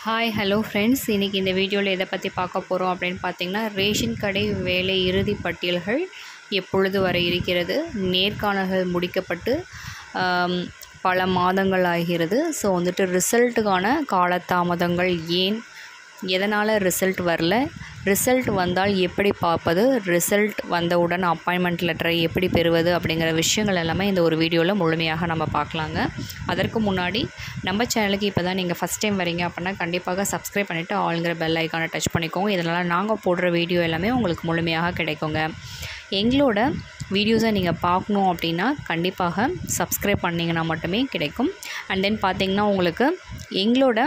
hi hello friends இன்றைக்கி இந்த வீடியோவில் எதை பற்றி பார்க்க போகிறோம் அப்படின்னு பார்த்தீங்கன்னா ரேஷன் கடை வேலை இறுதி பட்டியல்கள் எப்பொழுது வர இருக்கிறது நேர்காணல்கள் முடிக்கப்பட்டு ஆம், பல மாதங்கள் ஆகிறது ஸோ வந்துட்டு ரிசல்ட்டுக்கான காலதாமதங்கள் ஏன் எதனால் ரிசல்ட் வரல ரிசல்ட் வந்தால் எப்படி பார்ப்பது ரிசல்ட் வந்தவுடன் அப்பாயின்மெண்ட் லெட்டரை எப்படி பெறுவது அப்படிங்கிற விஷயங்கள் எல்லாமே இந்த ஒரு வீடியோவில் முழுமையாக நம்ம பார்க்கலாங்க அதற்கு முன்னாடி நம்ம சேனலுக்கு இப்போ தான் நீங்கள் ஃபஸ்ட் டைம் வரீங்க அப்படின்னா கண்டிப்பாக சப்ஸ்கிரைப் பண்ணிவிட்டு ஆளுங்கிற பெல் ஐக்கானை டச் பண்ணிக்கோங்க இதனால் நாங்கள் போடுற வீடியோ எல்லாமே உங்களுக்கு முழுமையாக கிடைக்குங்க எங்களோட வீடியோஸை நீங்கள் பார்க்கணும் அப்படின்னா கண்டிப்பாக சப்ஸ்கிரைப் பண்ணிங்கன்னா மட்டுமே கிடைக்கும் அண்ட் தென் பார்த்தீங்கன்னா உங்களுக்கு எங்களோட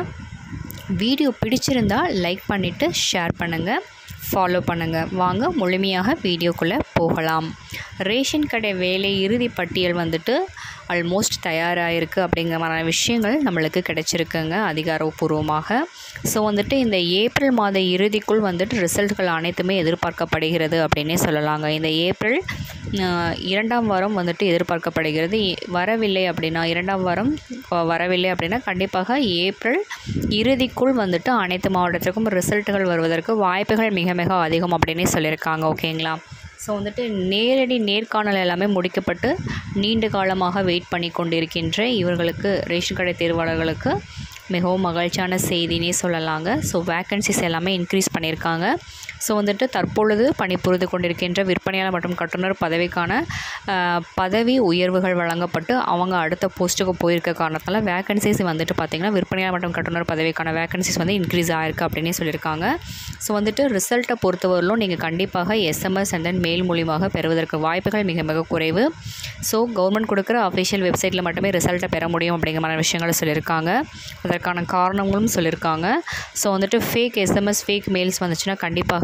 வீடியோ பிடிச்சிருந்தா லைக் பண்ணிவிட்டு ஷேர் பண்ணுங்கள் ஃபாலோ பண்ணுங்கள் வாங்க முழுமையாக வீடியோக்குள்ளே போகலாம் ரேஷன் கடை வேலை இறுதி பட்டியல் வந்துட்டு ஆல்மோஸ்ட் தயாராகிருக்கு அப்படிங்கிற மாதிரி விஷயங்கள் நம்மளுக்கு கிடைச்சிருக்குங்க அதிகாரப்பூர்வமாக ஸோ வந்துட்டு இந்த ஏப்ரல் மாத இறுதிக்குள் வந்துட்டு ரிசல்ட்கள் அனைத்துமே எதிர்பார்க்கப்படுகிறது அப்படின்னே சொல்லலாங்க இந்த ஏப்ரல் ஆஹ், இரண்டாம் வாரம் வந்துட்டு எதிர்பார்க்கப்படுகிறது இ- வரவில்லை அப்படின்னா இரண்டாம் வாரம் வ- வரவில்லை அப்படின்னா கண்டிப்பாக ஏப்ரல் இறுதிக்குள் வந்துட்டு அனைத்து மாவட்டத்திற்கும் ரிசல்ட்டுகள் வருவதற்கு வாய்ப்புகள் மிக மிக அதிகம் அப்படின்னே சொல்லியிருக்காங்க ஓகேங்களா ஸோ வந்துட்டு நேரடி நேர்காணல் எல்லாமே முடிக்கப்பட்டு நீண்ட காலமாக வெயிட் பண்ணி கொண்டிருக்கின்ற இவர்களுக்கு ரேஷன் கடை தேர்வாளர்களுக்கு மிகவும் மகிழ்ச்சியான செய்தினே சொல்லலாங்க ஸோ வேக்கன்சிஸ் எல்லாமே இன்க்ரீஸ் பண்ணியிருக்காங்க ஸோ வந்துட்டு தற்பொழுது பணிபுரிந்து கொண்டிருக்கின்ற விற்பனையாளர் மற்றும் கட்டுனர் பதவிக்கான ஆஹ், பதவி உயர்வுகள் வழங்கப்பட்டு அவங்க அடுத்த போஸ்ட்டுக்கு போயிருக்க காரணத்தால் வேக்கன்சிஸ் வந்துட்டு பார்த்திங்கன்னா விற்பனையாளர் மற்றும் கட்டுனர் பதவிக்கான வேக்கன்சிஸ் வந்து இன்க்ரீஸ் ஆயிருக்கு அப்படின்னே சொல்லியிருக்காங்க ஸோ வந்துட்டு ரிசல்ட்டை பொறுத்தவரையிலும் நீங்கள் கண்டிப்பாக எஸ்எம்எஸ் அண்ட் தென் மெயில் மூலியமாக பெறுவதற்கு வாய்ப்புகள் மிக மிக குறைவு ஸோ கவர்மெண்ட் கொடுக்குற அஃபிஷியல் வெப்சைட்டில் மட்டுமே ரிசல்ட்டை பெற முடியும் அப்படிங்கிற மாதிரி விஷயங்களை சொல்லியிருக்காங்க அதற்கான காரணங்களும் சொல்லியிருக்காங்க ஸோ வந்துட்டு ஃபேக் எஸ்எம்எஸ் ஃபேக் மெயில்ஸ் வந்துச்சுன்னா கண்டிப்பாக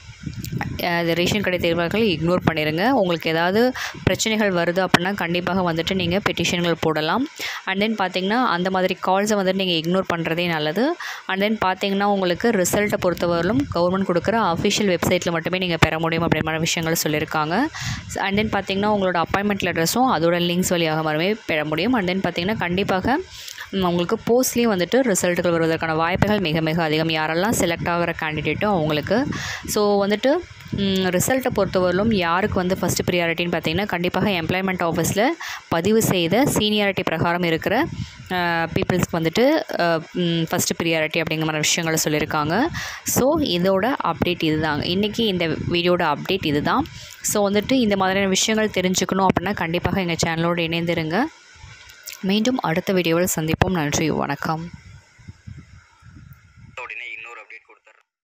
அது ரேஷன் கடை தேர்வாளர்கள் இக்னோர் பண்ணிடுங்க உங்களுக்கு ஏதாவது பிரச்சனைகள் வருது அப்படின்னா கண்டிப்பாக வந்துட்டு நீங்கள் பெட்டிஷன்கள் போடலாம் அண்ட் தென் பார்த்தீங்கன்னா அந்த மாதிரி கால்ஸை வந்துட்டு நீங்கள் இக்னோர் பண்ணுறதே நல்லது அண்ட் தென் பார்த்தீங்கன்னா உங்களுக்கு ரிசல்ட்டை பொறுத்தவரையிலும் கவர்மெண்ட் கொடுக்குற அஃபிஷியல் வெப்சைட்டில் மட்டுமே நீங்கள் பெற முடியும் அப்படின்ற மாதிரி விஷயங்கள் சொல்லியிருக்காங்க அண்ட் தென் பார்த்தீங்கன்னா உங்களோட அப்பாயின்மெண்ட் லெட்டர்ஸும் அதோட லிங்க்ஸ் வழியாக மட்டுமே பெற முடியும் அண்ட் தென் பார்த்தீங்கன்னா கண்டிப்பாக ம், உங்களுக்கு போஸ்ட்லேயும் வந்துட்டு ரிசல்ட்டுகள் வருவதற்கான வாய்ப்புகள் மிக மிக அதிகம் யாரெல்லாம் செலக்ட் ஆகிற கேண்டிடேட்டோ அவங்களுக்கு ஸோ வந்துட்டு ரிசல்ட்டை பொறுத்தவரையிலும் யாருக்கு வந்து ஃபஸ்ட்டு ப்ரியாரிட்டின்னு பார்த்தீங்கன்னா கண்டிப்பாக எம்ப்ளாய்மெண்ட் ஆஃபீஸில் பதிவு செய்த சீனியாரிட்டி பிரகாரம் இருக்கிற பீப்புள்ஸ்க்கு வந்துட்டு ஃபஸ்ட்டு ப்ரியாரிட்டி அப்படிங்கிற மாதிரி விஷயங்களை சொல்லியிருக்காங்க ஸோ இதோட அப்டேட் இதுதாங்க இன்றைக்கி இந்த வீடியோட அப்டேட் இதுதான் ஸோ வந்துட்டு இந்த மாதிரியான விஷயங்கள் தெரிஞ்சுக்கணும் அப்படின்னா கண்டிப்பாக எங்கள் சேனலோடு இணைந்திருங்க மீண்டும் அடுத்த வீடியோவில் சந்திப்போம் நன்றி வணக்கம் உடனே இன்னொரு அப்டேட் கொடுத்துட்றேன்